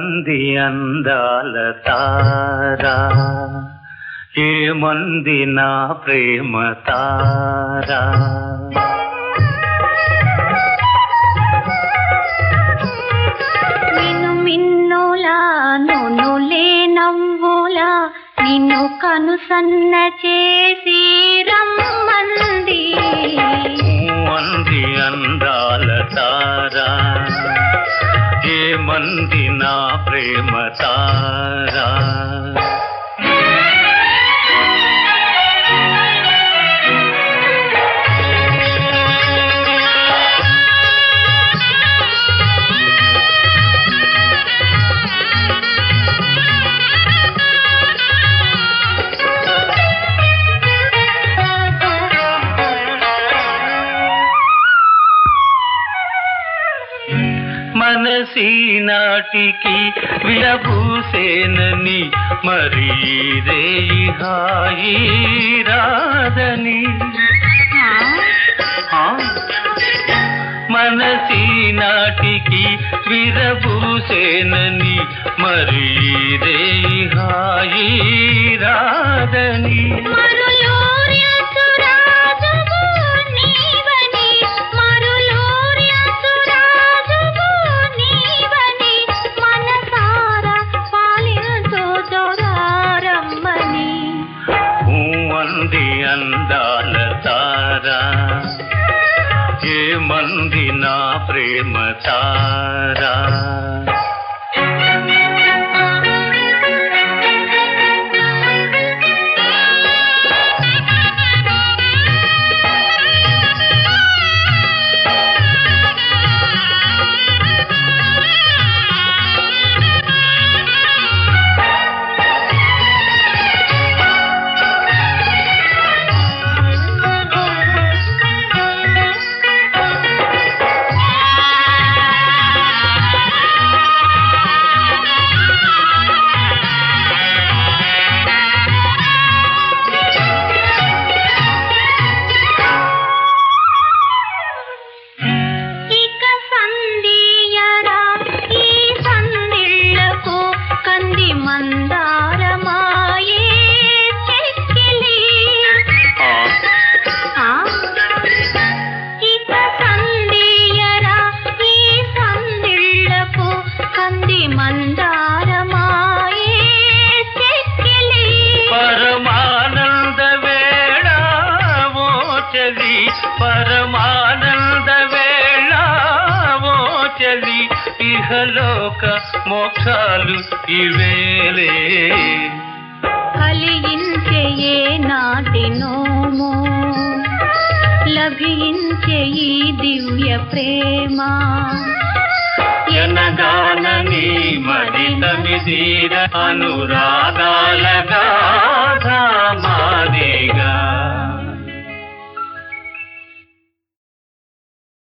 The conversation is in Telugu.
ఏమంది అందాల తారా ఏమంది నా ప్రేమ తారా నిన్ను మిన్నులా నొనులే నవ్వులా నిన్ను కనుసన్న చేసి రమ్మంది అంది అందాల తారా ఏమంది నా ప్రేమ తారా మనసి నాటికి విలబూసేనని మరి రేయి హాయి రాదని ఆ? మనసి నాటికి విరబూసేనని మరి రేయి హాయి రాదని మరులూర్యసురాజువు నీవని, మరులూర్యసురాజువు నీవని, మనసారా పాలించు దొరారమ్మని. అంది అందాల తారా ఏమంది నా ప్రేమ తారా ఇక సంధియరా ఈ సందిళ్ళకు కంది మందారమాయే చెక్కిలి. ఆ, ఆ? ఇక సంధియరా ఈ సందిళ్ళకు కంది మందారమాయే చెక్కిలి. పరమానంద వేళ ఓ చలి పరమానంద వేళ ఓ చలి ఇహలోక మోక్షాలు ఇవేలే కలిగించే ఏ నాటి నోము లభించే ఈ దివ్య ప్రేమ ఎనగానని మది తమిదీర అనురాగాలగా